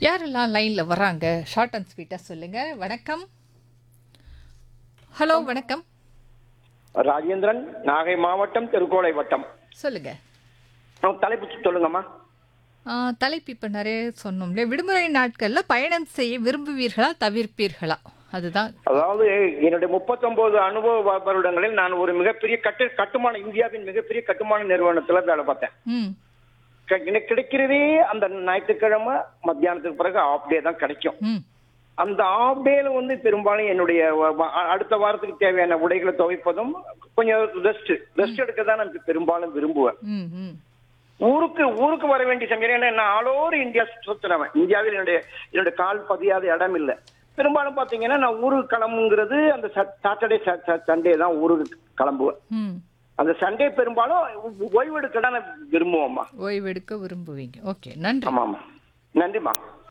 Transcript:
யாரெல்லாம் லைன்ல வராங்க ஷார்ட் அண்ட் ஸ்வீட்டா சொல்லுங்க வணக்கம் ஹலோ வணக்கம் ராஜேந்திரன் நாகை மாவட்டம் திருக்கோளை வட்டம் சொல்லுங்க உங்க தலைப்பு சொல்லுங்கம்மா ஆ, தலைப்பு இப்போ நிறைய சொன்னோம்ல விடுமுறை நாட்கள்ல பயணம் செய்ய விரும்புவீர்களா தவிர்ப்பீர்களா அதுதான் அதாவது என்னுடைய 39 அனுபவ வ- வருடங்களில் நான் ஒரு மிகப்பெரிய கட்டு கட்டுமான இந்தியாவின் மிகப்பெரிய கட்டுமான நிறுவனத்துல வேலை பார்த்தேன் ம் க- எனக்கு கிடைக்கிறதே அந்த ஞாயிற்றுக்கிழமை மத்தியானத்துக்கு பிறகு ஆஃப் டே தான் கிடைக்கும் ம் அந்த ஆஃப் டேல வந்து பெரும்பாலும் என்னுடைய வ- வ- அடுத்த வாரத்துக்கு தேவையான உடைகளை துவைப்பதும் கொஞ்சம் ரெஸ்ட் ரெஸ்ட் எடுக்க தான் நான் பெரும்பாலும் விரும்புவேன் ம் ம் ஊருக்கு ஊருக்கு வர வேண்டிய சமயம் ஏன்னா நான் ஆல் ஓவர் இந்தியா சுற்றுறவன் இந்தியாவில் என்னுடைய என்னுடைய கால் பதியாத இடம் இல்லை பெரும்பாலும் பாத்தீங்கன்னா நான் ஊருக்கு கிளம்புங்கிறது அந்த சாட்டர்டே சண்டே தான் ஊருக்கு கிளம்புவேன் ம் அந்த சண்டே பெரும்பாலும் ஓய்வெடுக்க தான் நான் விரும்புவோம்மா ஓய்வெடுக்க விரும்புவீங்க ஓகே நன்றி ஆமாம்மா நன்றிம்மா